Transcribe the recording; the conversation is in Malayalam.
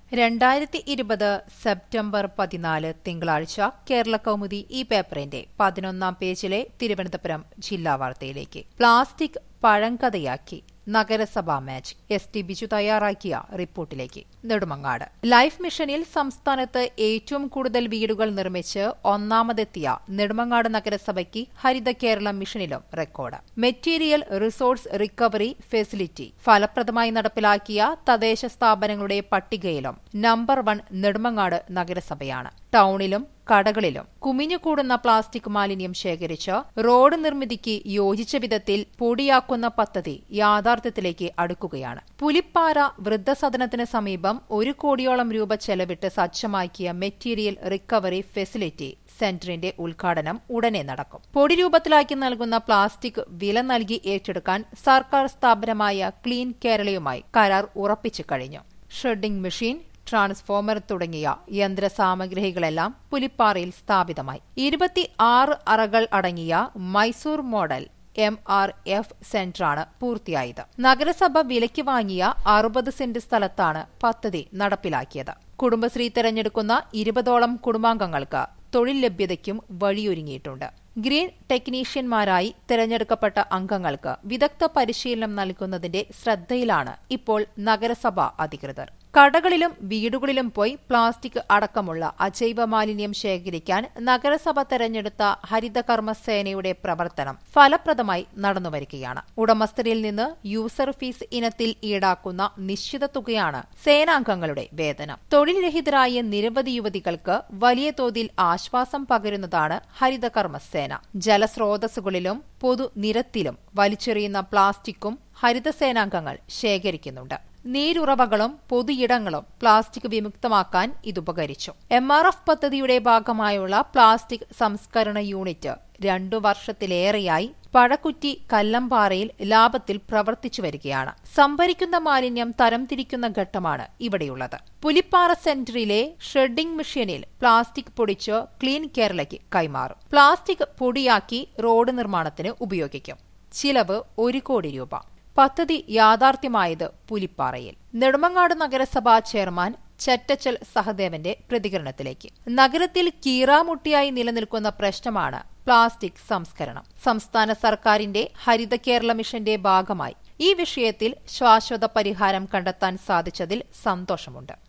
രണ്ടായിരത്തി ഇരുപത് സെപ്റ്റംബർ പതിനാല് തിങ്കളാഴ്ച കേരള കൗമുദി ഈ പേപ്പറിന്റെ പതിനൊന്നാം പേജിലെ തിരുവനന്തപുരം ജില്ലാ വാർത്തയിലേക്ക് പ്ലാസ്റ്റിക് പഴങ്കഥയാക്കി നഗരസഭാ മാച്ച് എസ് ടി ബിജു തയ്യാറാക്കിയ റിപ്പോർട്ടിലേക്ക് നെടുമങ്ങാട് ലൈഫ് മിഷനിൽ സംസ്ഥാനത്ത് ഏറ്റവും കൂടുതൽ വീടുകൾ നിർമ്മിച്ച് ഒന്നാമതെത്തിയ നെടുമങ്ങാട് നഗരസഭയ്ക്ക് ഹരിത കേരളം മിഷനിലും record material resource recovery facility ഫലപ്രദമായി നടപ്പിലാക്കിയ തദ്ദേശ സ്ഥാപനങ്ങളുടെ പട്ടികയിലും നമ്പർ വൺ നെടുമങ്ങാട് നഗരസഭയാണ് ടൌണിലും കടകളിലും കുമിഞ്ഞുകൂടുന്ന പ്ലാസ്റ്റിക് മാലിന്യം ശേഖരിച്ച് റോഡ് നിർമ്മിതിക്ക് യോജിച്ച വിധത്തിൽ പൊടിയാക്കുന്ന പദ്ധതി യാഥാർത്ഥ്യത്തിലേക്ക് അടുക്കുകയാണ് പുലിപ്പാറ വൃദ്ധസദനത്തിന് സമീപം ഒരു കോടിയോളം രൂപ ചെലവിട്ട് സജ്ജമാക്കിയ മെറ്റീരിയൽ റിക്കവറി ഫെസിലിറ്റി സെന്ററിന്റെ ഉദ്ഘാടനം ഉടനെ നടക്കും പൊടി രൂപത്തിലാക്കി നൽകുന്ന പ്ലാസ്റ്റിക് വില നൽകി ഏറ്റെടുക്കാൻ സർക്കാർ സ്ഥാപനമായ ക്ലീൻ കേരളയുമായി കരാർ ഉറപ്പിച്ചു കഴിഞ്ഞു ഷ്രെഡിംഗ് മെഷീൻ ട്രാൻസ്ഫോമർ തുടങ്ങിയ യന്ത്രസാമഗ്രികളെല്ലാം പുലിപ്പാറയിൽ സ്ഥാപിതമായി ഇരുപത്തി ആറ് അറകൾ അടങ്ങിയ Mysore model M R F സെന്ററാണ് പൂർത്തിയായത് നഗരസഭ വിലയ്ക്ക് വാങ്ങിയ അറുപത് സെന്റ് സ്ഥലത്താണ് പദ്ധതി നടപ്പിലാക്കിയത് കുടുംബശ്രീ തെരഞ്ഞെടുക്കുന്ന ഇരുപതോളം കുടുംബാംഗങ്ങൾക്ക് തൊഴിൽ ലഭ്യതയ്ക്കും വഴിയൊരുങ്ങിയിട്ടുണ്ട് ഗ്രീൻ ടെക്നീഷ്യന്മാരായി തിരഞ്ഞെടുക്കപ്പെട്ട അംഗങ്ങൾക്ക് വിദഗ്ധ പരിശീലനം നൽകുന്നതിന്റെ ശ്രദ്ധയിലാണ് ഇപ്പോൾ നഗരസഭ അധികൃതർ കടകളിലും വീടുകളിലും പോയി പ്ലാസ്റ്റിക് അടക്കമുള്ള അജൈവ മാലിന്യം ശേഖരിക്കാൻ നഗരസഭ തെരഞ്ഞെടുത്ത ഹരിതകർമ്മ സേനയുടെ പ്രവർത്തനം ഫലപ്രദമായി നടന്നുവരികയാണ് ഉടമസ്ഥരിൽ നിന്ന് യൂസർ ഫീസ് ഇനത്തിൽ ഈടാക്കുന്ന നിശ്ചിത തുകയാണ് സേനാംഗങ്ങളുടെ വേതനം തൊഴിൽ രഹിതരായ നിരവധി യുവതികൾക്ക് വലിയ തോതിൽ ആശ്വാസം പകരുന്നതാണ് ഹരിതകർമ്മ സേന ജലസ്രോതസ്സുകളിലും പൊതുനിരത്തിലും വലിച്ചെറിയുന്ന പ്ലാസ്റ്റിക്കും ഹരിതസേനാംഗങ്ങൾ ശേഖരിക്കുന്നുണ്ട് നീരുറവകളും പൊതുയിടങ്ങളും പ്ലാസ്റ്റിക് വിമുക്തമാക്കാൻ ഇതുപകരിച്ചു എം ആർ എഫ് പദ്ധതിയുടെ ഭാഗമായുള്ള പ്ലാസ്റ്റിക് സംസ്കരണ യൂണിറ്റ് രണ്ടു വർഷത്തിലേറെയായി പഴക്കുറ്റി കല്ലമ്പാറയിൽ ലാഭത്തിൽ പ്രവർത്തിച്ചു വരികയാണ് സംഭരിക്കുന്ന മാലിന്യം തരംതിരിക്കുന്ന ഘട്ടമാണ് ഇവിടെയുള്ളത് പുലിപ്പാറ സെന്ററിലെ ഷ്രെഡിംഗ് മെഷീനിൽ പ്ലാസ്റ്റിക് പൊടിച്ച് ക്ലീൻ കേരളയ്ക്ക് കൈമാറും പ്ലാസ്റ്റിക് പൊടിയാക്കി റോഡ് നിർമ്മാണത്തിന് ഉപയോഗിക്കും ചിലവ് ഒരു കോടി രൂപ പദ്ധതി യാഥാർത്ഥ്യമായത് പുലിപ്പാറയിൽ നെടുമങ്ങാട് നഗരസഭാ ചെയർമാൻ ചറ്റച്ചൽ സഹദേവന്റെ പ്രതികരണത്തിലേക്ക് നഗരത്തിൽ കീറാമുട്ടിയായി നിലനിൽക്കുന്ന പ്രശ്നമാണ് പ്ലാസ്റ്റിക് സംസ്കരണം സംസ്ഥാന സർക്കാരിന്റെ ഹരിത കേരള മിഷന്റെ ഭാഗമായി ഈ വിഷയത്തിൽ ശാശ്വത പരിഹാരം കണ്ടെത്താൻ സാധിച്ചതിൽ സന്തോഷമുണ്ട്